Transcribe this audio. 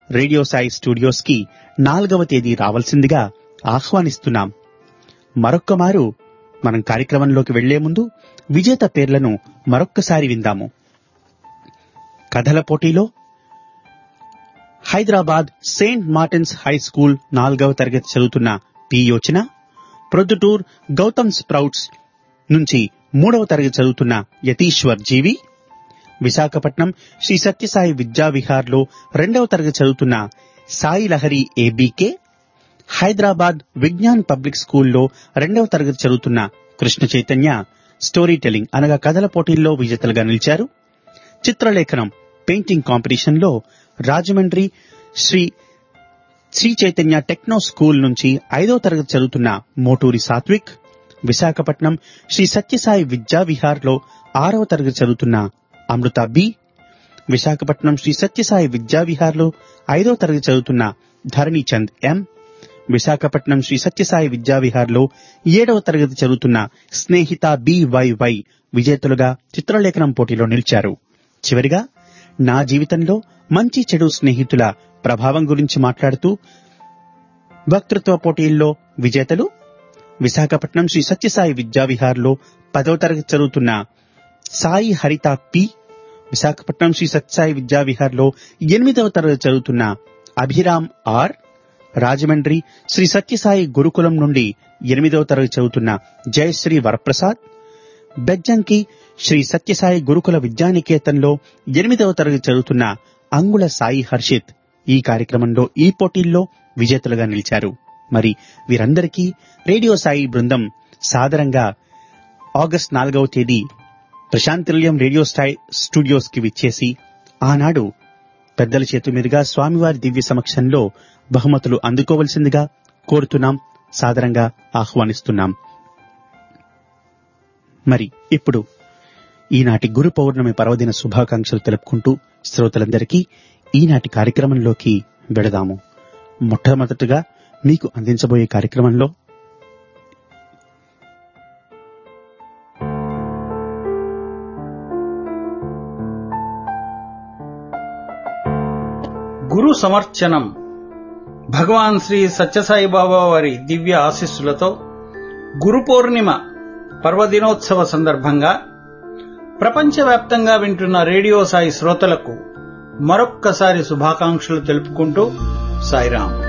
radio Sai studios కి నాలుగవ తేదీ రావాల్సిందిగా ఆహ్వానిస్తున్నాం మరొక్క మారు మనం కార్యక్రమంలోకి వెళ్లే ముందు విజేత పేర్లను మరొక్కసారి విందాము కథల పోటీలో Hyderabad Saint Martin's high school నాలుగవ తరగతి చదువుతున్న పి యోచన ప్రొద్దుటూర్ గౌతమ్ స్ప్రౌట్స్ నుంచి మూడవ తరగతి చదువుతున్న యతీశ్వర్ జీవి విశాఖపట్నం శ్రీ సత్యసాయి విద్యావిహార్లో రెండవ తరగతి చదువుతున్న సాయి లహరి ఏబీకే హైదరాబాద్ విజ్ఞాన్ పబ్లిక్ స్కూల్లో రెండవ తరగతి చదువుతున్న కృష్ణ చైతన్య స్టోరీ టెల్లింగ్ అనగా కథల పోటీల్లో విజేతలుగా నిలిచారు చిత్రలేఖనం పెయింటింగ్ కాంపిటీషన్ లో రాజమండ్రి శ్రీ శ్రీ చైతన్య టెక్నో స్కూల్ నుంచి ఐదో తరగతి చదువుతున్న మోటూరి సాత్విక్ విశాఖపట్నం శ్రీ సత్యసాయి విద్యా విహార్లో ఆరవ తరగతి చదువుతున్న అమృత బి విశాఖపట్నం శ్రీ సత్యసాయి విద్యా విహార్లో ఐదో తరగతి చదువుతున్న ధరణి చంద్ ఎం విశాఖపట్నం శ్రీ సత్యసాయి విద్యా విహార్లో ఏడవ తరగతి చదువుతున్న స్నేహిత బివైవై విజేతలుగా చిత్రలేఖనం పోటీలో నిలిచారు చివరిగా నా జీవితంలో మంచి చెడు స్నేహితుల ప్రభావం గురించి మాట్లాడుతూ వక్తృత్వ పోటీల్లో విజేతలు విశాఖపట్నం శ్రీ సత్యసాయి విద్యావిహార్లో పదవ తరగతి చదువుతున్న సాయి హరిత పి విశాఖపట్నం శ్రీ సత్యసాయి విద్యావిహార్లో ఎనిమిదవ తరగతి చదువుతున్న అభిరామ్ ఆర్ రాజమండ్రి శ్రీ సత్యసాయి గురుకులం నుండి ఎనిమిదవ తరగతి చదువుతున్న జయశ్రీ వరప్రసాద్ బెజ్జంకి శ్రీ సత్యసాయి గురుకుల విద్యానికేతన్లో ఎనిమిదవ తరగతి చదువుతున్న అంగుళ సాయి హర్షిత్ ఈ కార్యక్రమంలో ఈ పోటీల్లో విజేతలుగా నిలిచారు మరి వీరందరికీ రేడియో సాయి బృందం సాదరంగా ఆగస్ట్ నాలుగవ తేదీ ప్రశాంతిల్యం రేడియో స్టాయి స్టూడియోస్ కి విచ్చేసి ఆనాడు పెద్దల చేతు మీదుగా స్వామివారి దివ్య సమక్షంలో బహుమతులు అందుకోవలసిందిగా కోరుతున్నాం సాదరంగా ఆహ్వానిస్తున్నాం మరి ఇప్పుడు ఈనాటి గురు పౌర్ణమి పర్వదిన శుభాకాంక్షలు తెలుపుకుంటూ శ్రోతలందరికీ ఈనాటి కార్యక్రమంలోకి వెడదాము మొట్టమొదటగా మీకు అందించబోయే కార్యక్రమంలో గురు సమర్చనం భగవాన్ శ్రీ సత్యసాయి బాబా వారి దివ్య ఆశీస్సులతో గురు పౌర్ణిమ పర్వదినోత్సవ సందర్భంగా ప్రపంచవ్యాప్తంగా వింటున్న రేడియో సాయి శ్రోతలకు మరొక్కసారి శుభాకాంక్షలు తెలుపుకుంటూ సాయిరాం